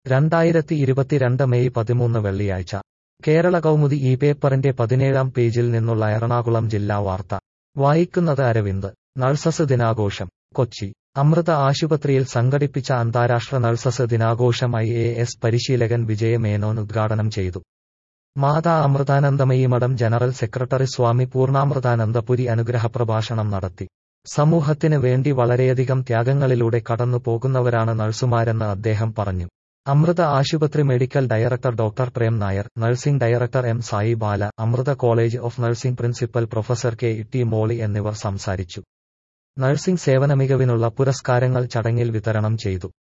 രണ്ടായിരത്തി ഇരുപത്തിരണ്ട് മെയ് പതിമൂന്ന് വെള്ളിയാഴ്ച കേരള കൗമുദി ഈ പേപ്പറിന്റെ പതിനേഴാം പേജിൽ നിന്നുള്ള എറണാകുളം ജില്ലാ വാർത്ത വായിക്കുന്നത് അരവിന്ദ് നഴ്സസ് ദിനാഘോഷം കൊച്ചി അമൃത ആശുപത്രിയിൽ സംഘടിപ്പിച്ച അന്താരാഷ്ട്ര നഴ്സസ് ദിനാഘോഷം ഐ എ എസ് പരിശീലകൻ വിജയ മേനോൻ ഉദ്ഘാടനം ചെയ്തു മാതാ അമൃതാനന്ദമയി മഠം ജനറൽ സെക്രട്ടറി സ്വാമി പൂർണ്ണാമൃതാനന്ദപുരി അനുഗ്രഹ പ്രഭാഷണം നടത്തി സമൂഹത്തിന് വേണ്ടി വളരെയധികം ത്യാഗങ്ങളിലൂടെ കടന്നു പോകുന്നവരാണ് നഴ്സുമാരെന്ന് അദ്ദേഹം പറഞ്ഞു അമൃത ആശുപത്രി medical director doctor Prem Nair nursing director M Sai Bala Amrita college of nursing principal professor K T Molly എന്നിവർ സംസാരിച്ചു നഴ്സിംഗ് സേവന മികവിനുള്ള പുരസ്കാരങ്ങൾ ചടങ്ങിൽ വിതരണം ചെയ്തു